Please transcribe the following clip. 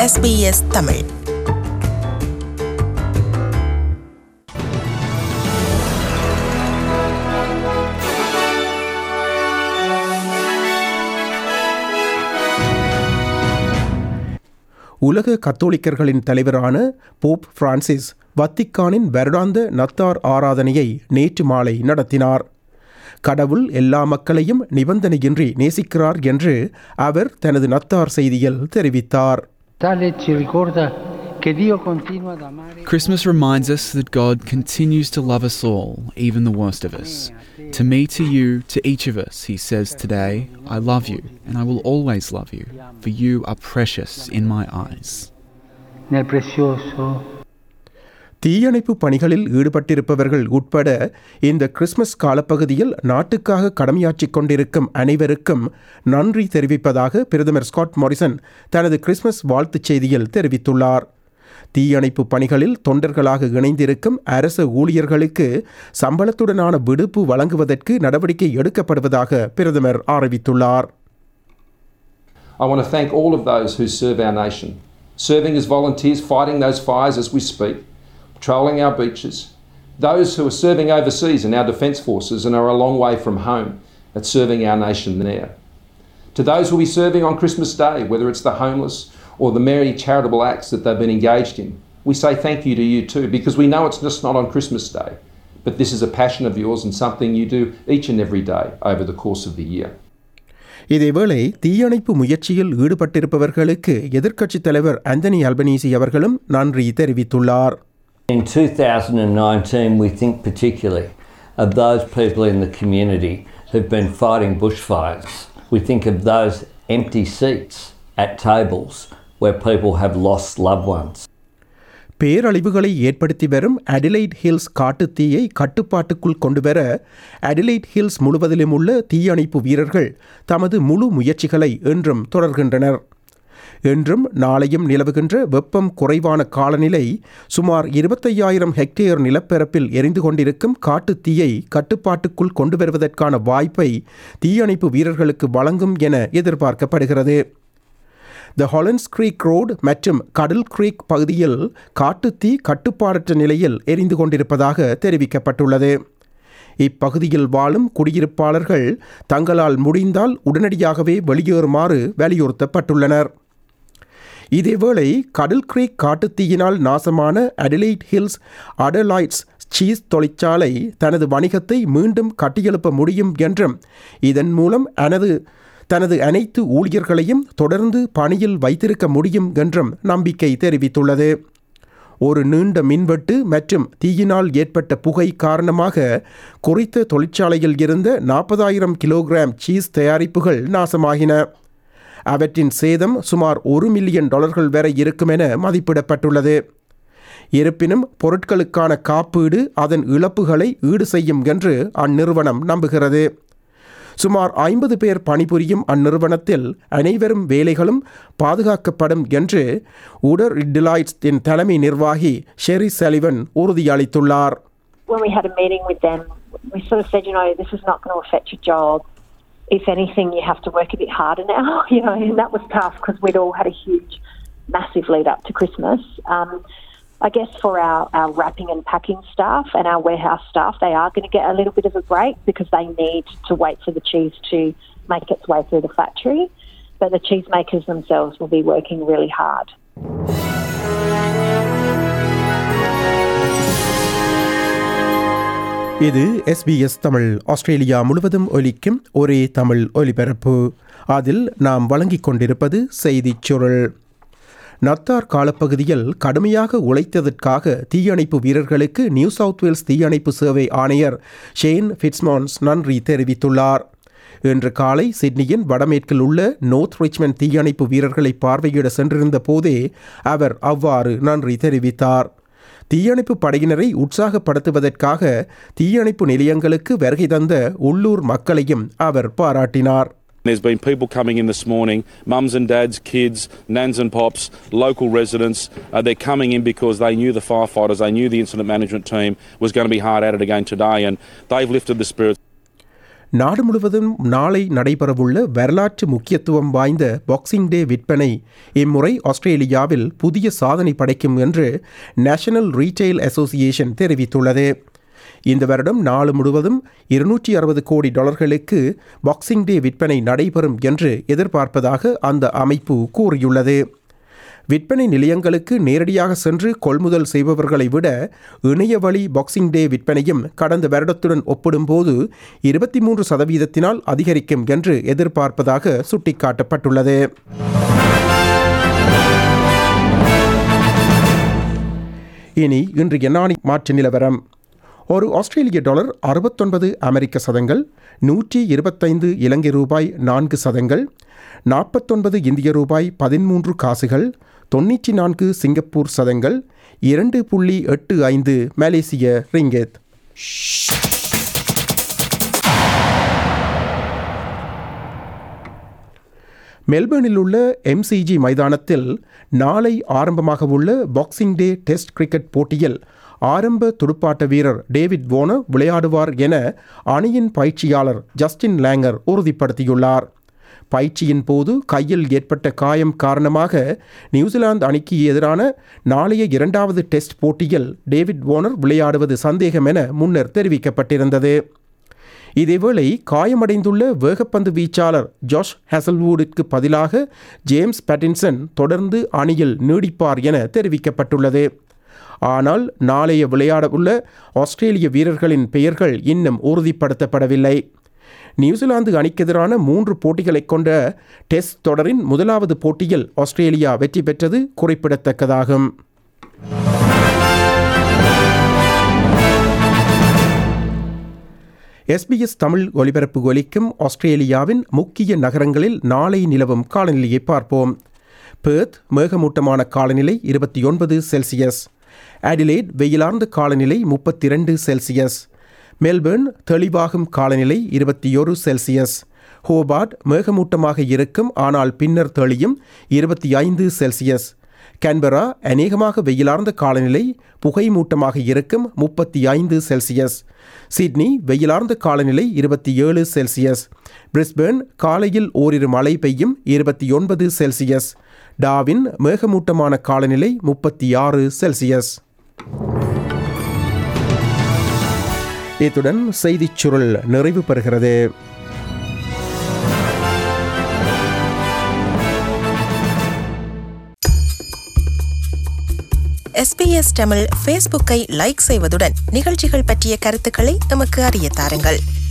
SBS Tamil உலக கத்தோலிக்கர்களின் தலைவரான Pope Francis வத்திக்கானின் வருடாந்த நத்தார் ஆராதனையை நேற்று மாலை நடத்தினார் கடவுள் எல்லா மக்களையும் நிபந்தனையின்றி நேசிக்கிறார் என்று அவர் தனது நத்தார் செய்தியில் தெரிவித்தார் Tale ci ricorda che Dio continua ad amare Christmas reminds us that God continues to love us all, even the worst of us. To me, to you, to each of us, he says today, I love you, and I will always love you, for you are precious in my eyes. nel prezioso தீயணைப்பு பணிகளில் ஈடுபட்டிருப்பவர்கள் உட்பட இந்த Christmas காலப்பகுதியில் நாட்டுக்காக கடமையாற்றிக் கொண்டிருக்கும் அனைவருக்கும் நன்றி தெரிவிப்பதாக பிரதமர் ஸ்காட் மாரிசன் தனது கிறிஸ்மஸ் வாழ்த்துச் செய்தியில் தெரிவித்துள்ளார் தீயணைப்பு பணிகளில் தொண்டர்களாக இணைந்திருக்கும் அரசு ஊழியர்களுக்கு சம்பளத்துடனான விடுப்பு வழங்குவதற்கு நடவடிக்கை எடுக்கப்படுவதாக பிரதமர் அறிவித்துள்ளார் I want to thank all of those who serve our nation, serving as volunteers, fighting those fires as we speak, patrolling our beaches, those who are serving overseas in our defence forces and are a long way from home at serving our nation there. To those who will be serving on Christmas Day, whether it's the homeless or the many charitable acts that they've been engaged in, we say thank you to you too, because we know it's just not on Christmas Day, but this is a passion of yours and something you do each and every day over the course of the year. இதேவேளை தீயணைப்பு முயற்சியில் ஈடுபட்டிருப்பவர்களுக்கு எதிர்க்கட்சித் தலைவர் Anthony Albanese அவர்களும் நன்றி தெரிவித்துள்ளார் In 2019, we think particularly of those people in the community who've been fighting bushfires. We think of those empty seats at tables where people have lost loved ones. பேரழிவுகளை ஏற்படுத்தி வரும் அடிலைட் ஹில்ஸ் காட்டுத் தீயை கட்டுப்பாட்டுக்குள் கொண்டுவர Adelaide hills முழுவதிலும் உள்ள தீயணைப்பு வீரர்கள் தமது முழு முயற்சிகளை என்றும் தொடர்கின்றனர் என்றும் நாளையும் நிலவுகின்ற வெப்பம் குறைவான காலநிலை சுமார் இருபத்தையாயிரம் ஹெக்டேர் நிலப்பரப்பில் எரிந்து கொண்டிருக்கும் காட்டுத் தீயை கட்டுப்பாட்டுக்குள் கொண்டு வருவதற்கான வாய்ப்பை தீயணைப்பு வீரர்களுக்கு வழங்கும் என எதிர்பார்க்கப்படுகிறது த ஹாலன்ஸ் கிரீக் ரோடு மற்றும் கடல் கிரீக் பகுதியில் காட்டுத்தீ கட்டுப்பாடற்ற நிலையில் எரிந்து கொண்டிருப்பதாக தெரிவிக்கப்பட்டுள்ளது இப்பகுதியில் வாழும் குடியிருப்பாளர்கள் தங்களால் முடிந்தால் உடனடியாகவே வெளியேறுமாறு வலியுறுத்தப்பட்டுள்ளனர் இதேவேளை கடல் கிரீக் காட்டுத்தீயினால் நாசமான அடிலைட் ஹில்ஸ் அடலாய்ட்ஸ் சீஸ் தொழிற்சாலை தனது வணிகத்தை மீண்டும் கட்டியெழுப்ப முடியும் என்றும் இதன் மூலம் எனது தனது அனைத்து ஊழியர்களையும் தொடர்ந்து பணியில் வைத்திருக்க முடியும் என்றும் நம்பிக்கை தெரிவித்துள்ளது ஒரு நீண்ட மின்வெட்டு மற்றும் தீயினால் ஏற்பட்ட புகை காரணமாக குறித்த தொழிற்சாலையில் இருந்த நாற்பதாயிரம் கிலோகிராம் சீஸ் தயாரிப்புகள் நாசமாகின அவற்றின் சேதம் சுமார் ஒரு மில்லியன் டாலர்கள் வரை இருக்கும் என மதிப்பிடப்பட்டுள்ளது இருப்பினும் பொருட்களுக்கான காப்பீடு அதன் இழப்புகளை ஈடு செய்யும் என்று அந்நிறுவனம் நம்புகிறது சுமார் ஐம்பது பேர் பணிபுரியும் அந்நிறுவனத்தில் அனைவரும் வேலைகளும் பாதுகாக்கப்படும் என்று உடர் டிலாய்ட்ஸின் தலைமை நிர்வாகி ஷெரி சலிவன் உறுதியளித்துள்ளார் when we had a meeting with them, we sort of said, you know, this is not going to affect your job. If anything, you have to work a bit harder now, you know, and that was tough because we'd all had a huge, massive lead up to Christmas. Um, I guess for our, our wrapping and packing staff and our warehouse staff, they are going to get a little bit of a break because they need to wait for the cheese to make its way through the factory. But the cheesemakers themselves will be working really hard. இது SBS Tamil Australia முழுவதும் ஒலிக்கும் ஒரே தமிழ் ஒலிபரப்பு அதில் நாம் வழங்கிக் கொண்டிருப்பது செய்திச் சுருள் நத்தார் காலப்பகுதியில் கடுமையாக உழைத்ததற்காக தீயணைப்பு வீரர்களுக்கு நியூ சவுத் வேல்ஸ் தீயணைப்பு சேவை ஆணையர் ஷேன் ஃபிட்ஸ்மான்ஸ் நன்றி தெரிவித்துள்ளார் இன்று காலை சிட்னியின் வடமேற்கில் உள்ள நோர்த் ரிச்மண்ட் தீயணைப்பு வீரர்களை பார்வையிட சென்றிருந்த போதே அவர் அவ்வாறு நன்றி தெரிவித்தார் தீயணைப்பு படையினரை உற்சாகப்படுத்துவதற்காக தீயணைப்பு நிலையங்களுக்கு வருகை தந்த உள்ளூர் மக்களையும் அவர் பாராட்டினார் There's been people coming in this morning, mums and dads, kids, nans and pops, local residents. Uh, they're coming in because they knew the firefighters, they knew the incident management team was going to be hard at it again today, and they've lifted the spirits. நாடு முழுவதும் நாளை நடைபெறவுள்ள வரலாற்று முக்கியத்துவம் வாய்ந்த boxing டே விற்பனை இம்முறை ஆஸ்திரேலியாவில் புதிய சாதனை படைக்கும் என்று நேஷனல் ரீட்டைல் அசோசியேஷன் தெரிவித்துள்ளது இந்த வருடம் நாடு முழுவதும் இருநூற்றி அறுபது கோடி டாலர்களுக்கு பாக்ஸிங் டே விற்பனை நடைபெறும் என்று எதிர்பார்ப்பதாக அந்த அமைப்பு கூறியுள்ளது விற்பனை நிலையங்களுக்கு நேரடியாக சென்று கொள்முதல் செய்பவர்களை விட இணைய வழி பாக்ஸிங் டே விற்பனையும் கடந்த வருடத்துடன் ஒப்பிடும்போது இருபத்தி மூன்று சதவீதத்தினால் அதிகரிக்கும் என்று எதிர்பார்ப்பதாக சுட்டிக்காட்டப்பட்டுள்ளது இனி இன்று எண்ணாணி மாற்று நிலவரம் ஒரு ஆஸ்திரேலிய டாலர் அறுபத்தொன்பது அமெரிக்க சதங்கள் நூற்றி இருபத்தைந்து இலங்கை ரூபாய் நான்கு சதங்கள் நாற்பத்தொன்பது இந்திய ரூபாய் பதிமூன்று காசுகள் தொண்ணூற்றி நான்கு சிங்கப்பூர் சதங்கள் இரண்டு புள்ளி எட்டு ஐந்து மலேசிய ரிங்கெத் மெல்பர்னில் உள்ள எம்சிஜி மைதானத்தில் நாளை ஆரம்பமாக உள்ள பாக்ஸிங் டே டெஸ்ட் கிரிக்கெட் போட்டியில் ஆரம்ப துடுப்பாட்ட வீரர் டேவிட் வோனர் விளையாடுவார் என அணியின் பயிற்சியாளர் ஜஸ்டின் லேங்கர் உறுதிப்படுத்தியுள்ளார் பயிற்சியின் போது கையில் ஏற்பட்ட காயம் காரணமாக நியூசிலாந்து அணிக்கு எதிரான நாளைய இரண்டாவது டெஸ்ட் போட்டியில் டேவிட் வோனர் விளையாடுவது சந்தேகம் என முன்னர் தெரிவிக்கப்பட்டிருந்தது இதேவேளை காயமடைந்துள்ள வேகப்பந்து வீச்சாளர் ஜாஷ் ஹெசல்வூடிற்கு பதிலாக ஜேம்ஸ் பேட்டின்சன் தொடர்ந்து அணியில் நீடிப்பார் என தெரிவிக்கப்பட்டுள்ளது ஆனால் நாளைய விளையாடவுள்ள ஆஸ்திரேலிய வீரர்களின் பெயர்கள் இன்னும் உறுதிப்படுத்தப்படவில்லை நியூசிலாந்து அணிக்கெதிரான மூன்று போட்டிகளை கொண்ட டெஸ்ட் தொடரின் முதலாவது போட்டியில் ஆஸ்திரேலியா வெற்றி பெற்றது குறிப்பிடத்தக்கதாகும் எஸ்பிஎஸ் தமிழ் ஒலிபரப்பு ஒலிக்கும் ஆஸ்திரேலியாவின் முக்கிய நகரங்களில் நாளை நிலவும் காலநிலையை பார்ப்போம் பேர்த் மேகமூட்டமான காலநிலை இருபத்தி ஒன்பது செல்சியஸ் அடிலேட் வெயிலார்ந்த காலநிலை முப்பத்தி இரண்டு செல்சியஸ் மெல்பர்ன் தெளிவாகும் காலநிலை இருபத்தி ஒரு செல்சியஸ் ஹோபார்ட் மேகமூட்டமாக இருக்கும் ஆனால் பின்னர் தெளியும் இருபத்தி ஐந்து செல்சியஸ் கேன்பரா அநேகமாக வெயிலார்ந்த காலநிலை புகைமூட்டமாக இருக்கும் முப்பத்தி ஐந்து செல்சியஸ் சிட்னி வெயிலார்ந்த காலநிலை இருபத்தி ஏழு செல்சியஸ் பிரிஸ்பேர்ன் காலையில் ஓரிரு மழை பெய்யும் இருபத்தி ஒன்பது செல்சியஸ் டாவின் மேகமூட்டமான காலநிலை முப்பத்தி ஆறு செல்சியஸ் இத்துடன் செய்திச் சுருள் நிறைவு பெறுகிறது எஸ்பிஎஸ் தமிழ் ஃபேஸ்புக்கை லைக் செய்வதுடன் நிகழ்ச்சிகள் பற்றிய கருத்துக்களை எமக்கு அறிய தாருங்கள்